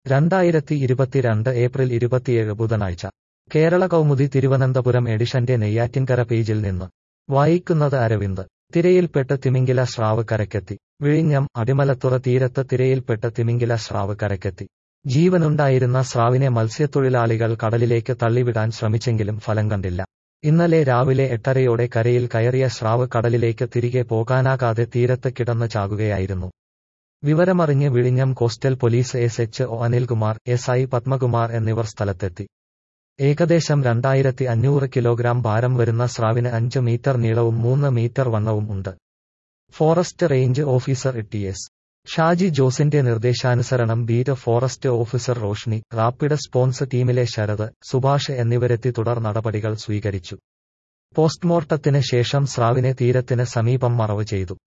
രണ്ടായിരത്തി ഇരുപത്തിരണ്ട് ഏപ്രിൽ ഇരുപത്തിയേഴ് ബുധനാഴ്ച കേരള കൗമുദി തിരുവനന്തപുരം എഡിഷന്റെ നെയ്യാറ്റിൻകര പേജിൽ നിന്ന് വായിക്കുന്നത് അരവിന്ദ് തിരയിൽപ്പെട്ട് തിമിംഗില സ്രാവ് കരക്കെത്തി വിഴിഞ്ഞം അടിമലത്തുറ തീരത്ത് തിരയിൽപ്പെട്ട് തിമിംഗില സ്രാവ് കരക്കെത്തി ജീവനുണ്ടായിരുന്ന സ്രാവിനെ മത്സ്യത്തൊഴിലാളികൾ കടലിലേക്ക് തള്ളിവിടാൻ ശ്രമിച്ചെങ്കിലും ഫലം കണ്ടില്ല ഇന്നലെ രാവിലെ എട്ടരയോടെ കരയിൽ കയറിയ സ്രാവ് കടലിലേക്ക് തിരികെ പോകാനാകാതെ തീരത്ത് കിടന്ന് ചാകുകയായിരുന്നു വിവരമറിഞ്ഞ് വിഴിഞ്ഞം coastal police S H O Anilkumar S I Padmakumar എന്നിവർ സ്ഥലത്തെത്തി ഏകദേശം രണ്ടായിരത്തി അഞ്ഞൂറ് കിലോഗ്രാം ഭാരം വരുന്ന സ്രാവിന് അഞ്ച് മീറ്റർ നീളവും മൂന്ന് മീറ്റർ വണ്ണവും ഉണ്ട് forest range officer T S Shaji ജോസിന്റെ നിർദ്ദേശാനുസരണം beat forest officer Roshni rapid response ടീമിലെ ശരത് സുഭാഷ് എന്നിവരെത്തി തുടർ നടപടികൾ സ്വീകരിച്ചു പോസ്റ്റ്മോർട്ടത്തിന് ശേഷം സ്രാവിനെ തീരത്തിന് സമീപം മറവ് ചെയ്തു